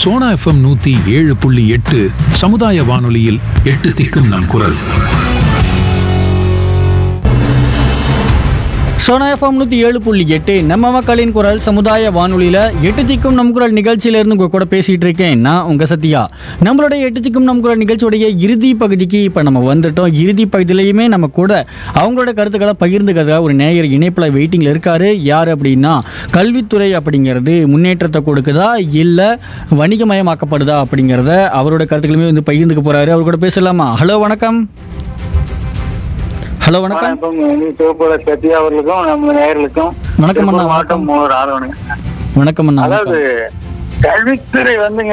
Sona FM நூத்தி ஏழு புள்ளி எட்டு சமுதாய வானொலியில் எட்டு திக்கும் நம் குரல் சோனா எஃப்எம் நூற்றி ஏழு புள்ளி எட்டு நம்ம மக்களின் குரல் சமுதாய வானொலியில் எட்டு திக்கும் நம் குரல் நிகழ்ச்சியிலேருந்து உங்கள் கூட பேசிகிட்டு இருக்கேன் நான் உங்கள் சத்யா நம்மளுடைய எட்டு திக்கும் நம் குரல் நிகழ்ச்சியுடைய இறுதி பகுதிக்கு இப்போ நம்ம வந்துட்டோம் இறுதி பகுதியிலையுமே நம்ம கூட அவங்களோட கருத்துக்களை பகிர்ந்துக்கிறதுக்காக ஒரு நேயர் இணைப்பில் வெயிட்டிங்கில் இருக்காரு யார் அப்படின்னா கல்வித்துறை அப்படிங்கிறது முன்னேற்றத்தை கொடுக்குதா இல்லை வணிகமயமாக்கப்படுதா அப்படிங்கிறத அவரோட கருத்துக்களுமே வந்து பகிர்ந்துக்க போகிறாரு அவர் கூட பேசலாமா ஹலோ வணக்கம் ஹலோ வணக்கம் வணக்கம் வந்து சிவப்புல சத்யா அவர்களுக்கும் நம்ம நேயர்களுக்கும் வணக்கம் அண்ணா, திருப்பூர் மாவட்டம் மூணு ஆதவனுங்க வணக்கம் அண்ணா வணக்கம். அதாவது கல்வித்துறை வந்துங்க